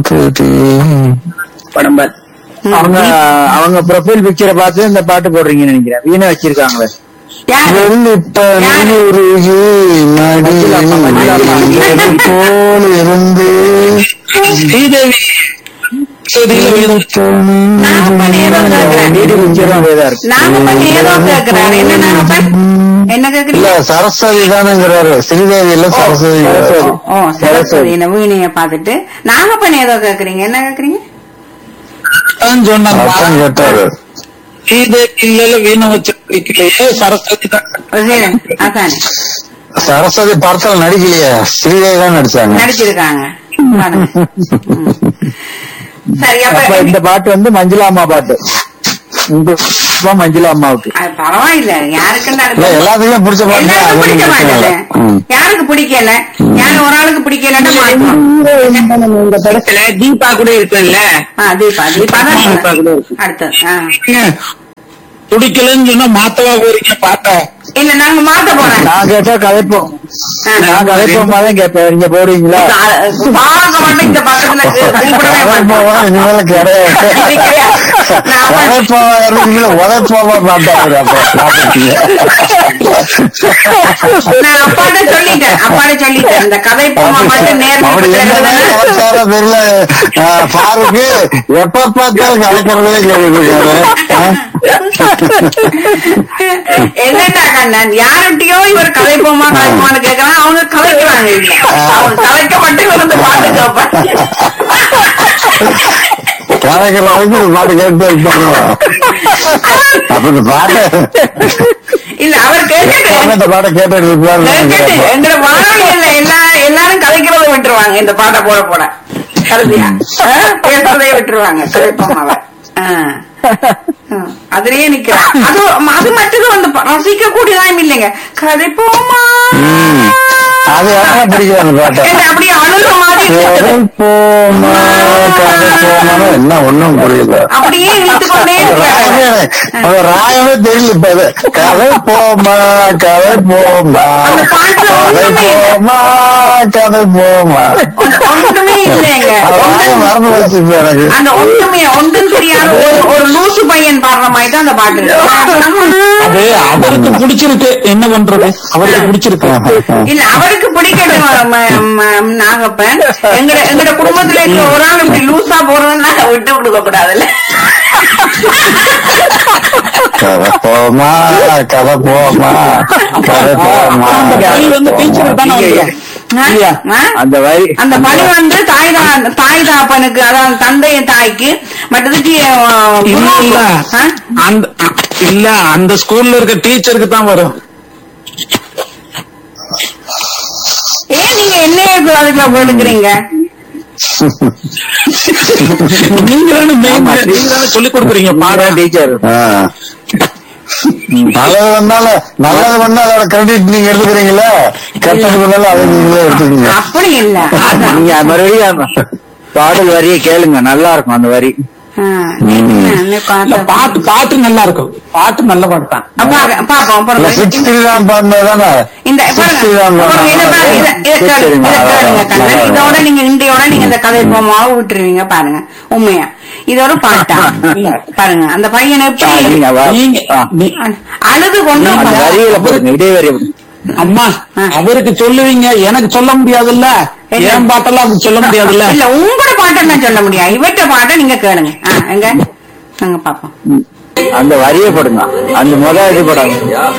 படம் பார்த்து அவங்க அவங்க ப்ரொஃபைல் பிக்சரை பார்த்து இந்த பாட்டு போடுறீங்கன்னு நினைக்கிறேன் வீணை வச்சிருக்காங்களே யாரு வெள்ளிப்பனி உருகி மடியில் போல் இருந்து ஸ்ரீதேவி சதியில வீடு நாகப்பன் ஏதோ கேக்குறாரு வீடு பிக்சரும் அதேதான் இருக்கு நாகப்பன் ஏதோ கேக்குறாரு என்ன நாகப்பன் என்ன இல்ல கேக்குறீங்க சரஸ்வதி தானுங்கிறாரு ஸ்ரீதேவி இல்ல சரஸ்வதி சரஸ்வதி. ஓ சரஸ்வதி வீணைய பாத்துட்டு நாகப்பன் ஏதோ கேக்குறீங்க என்ன கேக்குறீங்க தான் சொன்னாங்க அதான் கேட்டாரு ஸ்ரீதேவி இல்ல வீணை வச்சிருக்கலையே சரஸ்வதி தான் ஓ, சரி அதானே சரஸ்வதி படத்துல நடிக்கலையே ஸ்ரீதேவி தான் நடிச்சாங்க நடிச்சிருக்காங்க பாருங்க. ம். சரி அப்ப அப்ப இந்த பாட்டு வந்து மஞ்சுளா அம்மா பாட்டு இந்த இப்ப மஞ்சுளா அம்மாவுக்கு அது பரவாயில்ல யாருக்குன்னு இல்ல அது- எல்லாத்துக்குமே பிடிச்ச பாட்டு தான் எல்லாருக்கும் அது பிடிக்க மாட்டேது ம். யாருக்கு பிடிக்கல யாரு ஒரு ஆளுக்கு பிடிக்கலன்னா மாற்றணும் இந்த படத்துல தீபா கூட இருக்குல்ல ஆ, தீபா தீபா தான் தீபா கூட இருக்கு. அடுத்து ஆ. துடிக்கலன்னு சொன்னா மாத்தவா போறீங்க பாட்டா இல்ல நாங்க மாத்த போறேன் நான் கேட்டா கதைப்போம் ஆ. நான் கதைப்போமா தான் கேட்பேன் நீங்க போடுவீங்களா பார்க்க மாட்டேன் இந்த பக்கத்துல கூப்பிடவே மாட்டேன் இனிமேல கிடையாது நான் உதைப்போவா இருந்தீங்களா உதைப்போவா மாட்டாரு அப்புறம் பாத்துட்டீங்க. நான் அப்பாட்ட சொல்லிட்டேன் அப்பாட்ட சொல்லிட்டேன் இந்த கதை போமா மட்டும் அப்படி என்னதான் நேர்மையா கலாச்சாரம் தெரியல ஆஹ், பாருக்கு எப்ப பார்த்தாலும் கலக்கிறதே கேள்விப்பட்டாரு என்னடா கண்ணன் யார்கிட்டயோ இவர் கதை போமா கதைப்போமான்னு கேக்குறான் அவங்க கதைக்கிறாங்க இல்ல அவங்க கதைக்க மட்டும் இருந்து பாட்டு கேட்பாங்க கலைக்கிற வரைக்கும் இந்த பாட்டு கேட்டு இருப்பாங்க அப்ப இந்த பாட்டை இல்ல அவர் கேட்கட்டு இந்த பாட்டை கேட்டு இருப்பாரு கேட்கட்டு எங்களை வானொலியில எல்லா எல்லாரும் கதைக்கிறத விட்டுருவாங்க இந்த பாட்டை போட போட கருதியா பேசுறதே விட்டுருவாங்க கதைப்போமாவ அதுலயே நிக்கிறேன் அது அது மட்டும் வந்து ரசிக்க கூடியதான் இல்லைங்க கதைப்போமா அது யாரா பிடிக்கும் அந்த பாட்டை என்ன அப்படியே அழுற மாதிரி கதை போமா கதை போமா என்ன ஒண்ணும் புரியல அப்படியே இழுத்து கொண்டே ராகமே இருக்காங்க அது ராகமே தெரியல இப்ப அது கதை போமா கதை போமா அந்த பாட்டுல கதை ஒண்ணுமே இல்ல. போமா கதை போமா ஒன்றுமே இல்லைங்க அது ராகம் மறந்து வச்சு இப்ப எனக்கு அந்த ஒன்றுமே ஒன்றும் தெரியாத ஒரு ஒரு லூசு பையன் பாடுற மாதிரி தான் அந்த பாட்டு இருக்கு. அது அவருக்கு பிடிச்சிருக்கு என்ன பண்றது அவருக்கு பிடிச்சிருக்கு இல்ல அவருக்கு பிடிக்கட்டும் ம- ம- நாகப்பன் எங்கட எங்கட குடும்பத்துல இருக்க ஒரு ஆள் இப்படி லூசா போறதுன்னா விட்டு கொடுக்க கூடாதுல்ல கதை போமா கதை போமா கதை போமா அந்த பழி வந்து டீச்சருக்கு தானே வந்துடும் ஆ? இல்லையா? ஆ? அந்த வரி அந்த பழி வந்து தாய் தா- தாய் தாப்பனுக்கு அதாவது தந்தை தாய்க்கு மற்றதுக்கு அஹ், இல்ல இல்ல ஆ? அந்த இல்ல அந்த ஸ்கூல்ல இருக்க டீச்சருக்கு தான் வரும் ஏன் நீங்க என்னைய இப்ப அதுக்குள்ள போட்டுக்கிறீங்க நீங்க தானே main, நீங்க தானே சொல்லிக் கொடுக்குறீங்க பாடம் டீச்சர் ஆ. நல்லது வந்தாலும் நல்லது பண்ணா அதோட கிரெடிட் நீங்க எடுத்துக்கிறீங்களா கெட்டது பண்ணாலும் அதை நீங்களே எடுத்துக்கீங்க அப்படி இல்ல அதான். நீங்க மறுபடியும் பாடல் வரியை கேளுங்க நல்லா இருக்கும் அந்த வரி ஆ, நேத்து நான் இல்ல பார்த்தேன். பாட்டு பாட்டு நல்லா இருக்கும் பாட்டு நல்ல பாட்டு தான் அப்பா, பாப்போம் இல்ல அப்புறம் சிக்ஸ் ஸ்ரீராம் பாடினது தானே இந்த சிக்ஸ் பாருங்க, ஸ்ரீராம் அப்புறம் இதை பாருங்க, இதை- இதை கேளு- இதை கேளுங்க கண்ணன். இதோட நீங்க இந்தியோட நீங்க இந்த கதை போமாவும் விட்டுருவீங்க பாருங்க உண்மையா இது ஒரு பாட்டா பாருங்க அந்த பையனை எப்படி நீங்க வா- நீங்க ஆ. நீ- அழுது கொண்டு அந்த வந்தாரு. வரியில போடுங்க இடைவெளி அம்மா ஆ. அவருக்கு சொல்லுவீங்க எனக்கு சொல்ல முடியாதுல்ல என்ன? என் பாட்டெல்லாம் அவருக்கு சொல்ல முடியாதுல்ல இல்ல உங்களோட பாட்டை நான் சொல்ல முடியாது இவற்ற பாட்டை நீங்க கேளுங்க ஆ, எங்க நாங்க பாப்போம் அந்த வரியை போடுங்க அந்த முதல் இது போடாங்க